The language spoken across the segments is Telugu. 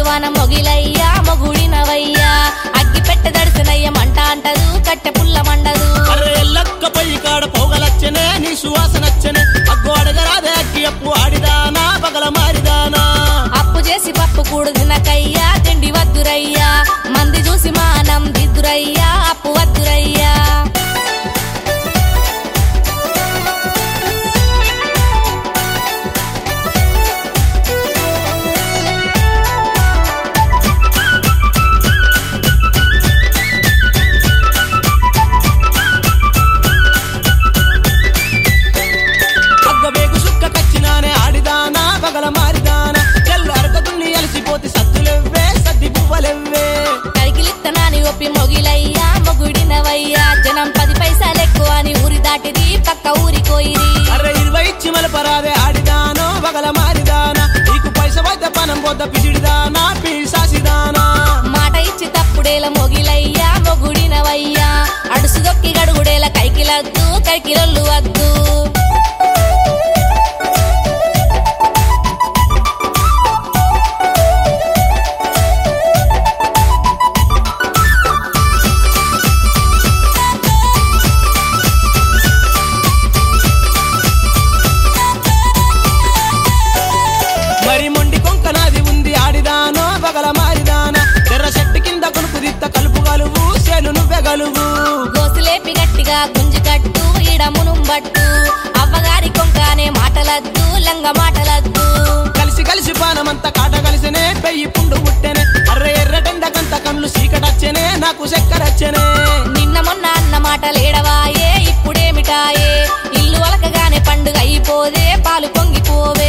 వాన మొగిలయ్యా మొగుడినవయ్యా అగ్గి పెట్టె దడిసినయ్య మంట అంటదు కట్టె పుల్ల మండదు అరే ఎల్లక్క పై కాడ పోగలచ్చనే నీ సువాసనచ్చనే అగ్గు అడగరాదే అగ్గి అప్పు ఆడిదానా పగల మారిదానా అప్పు చేసి పప్పు కూడు తినకయ్యా తిండి వద్దురయ్యా మంది చూసి మానం దిద్దురయ్యా అప్పు వద్దురయ్యా అగ్గ వేగు సుక్క కచ్చినానే ఆడిదానా పగల మారిదానా తెల్ల అరకతుల్ని అలసిపోతే సద్దులెవ్వే సద్ది పువ్వలెవ్వే కైకిలిత్తనాని ఒప్పి మొగిలయ్యా మొగుడినవయ్యా జనం పది పైసలు ఎక్కువ అని ఊరి దాటిది పక్క ఊరి కోయిరి అరే ఇరవై ఇచ్చి మలపరాదే ఆడిదానో పగల మారిదానా నీకు పైస వైద్య పనం పొద్ద పిసిడిదానా పీసాసిదానా మాట ఇచ్చి తప్పుడేల మొగిలయ్యా మొగుడినవయ్యా అడుసు దొక్కి గడుగుడేల కైకిలద్దు కైకిలొల్లు వద్దు మరి మొండి కొంక నాది ఉంది ఆడిదానో పగల మారిదానా ఎర్ర చెట్టు కింద కొనుకు దిత్త కలుపు గలువు సేను నువ్వే గలువు గోసులేపి గట్టిగా గుంజి కట్టు ఇడమును బట్టు అవ్వగారి కొంకానే మాటలద్దు లంగ మాటలద్దు కలిసి కలిసి పానమంతా కాట కలిసినే పెయ్యి పుండు పుట్టెనే అర్ర ఎర్రటెండకంత కళ్ళు సీకటచ్చనే నాకు చక్కెరచ్చనే నిన్న మొన్న అన్న మాట లేడవాయే ఇప్పుడేమిటాయే ఇల్లు వలకగానే పండుగ అయిపోదే పాలు పొంగిపోవే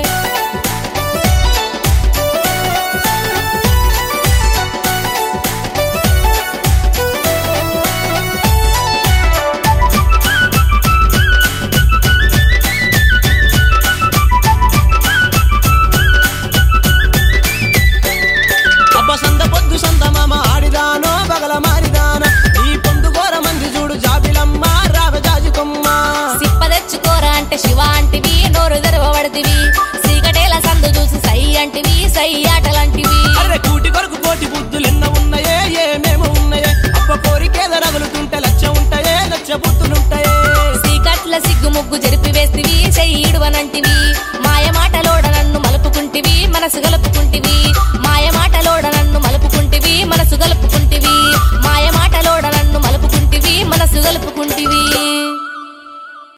అబ్బ సంద పొద్దు సంద మామ ఆడిదానో పగల మారిదాన ఈ పొందు ఘోర మంది చూడు జాబిలమ్మ రావ జాజుకొమ్మ సిప్ప తెచ్చుకోరా అంటే శివ అంటివి నోరు తెరవబడితివి సీకటేల సందు చూసి సై అంటివి సై ఆటలంటివి అర్రె కూటి కొరకు కోటి బుద్ధులు ఎన్న ఉన్నాయే ఏమేమి ఉన్నాయే అబ్బ కోరికేద రగులుతుంటే లచ్చ ఉంటాయే లచ్చ బుద్ధులుంటాయే సీకట్ల సిగ్గు ముగ్గు జరిపి వేస్తివి చెయ్యిడువనంటివి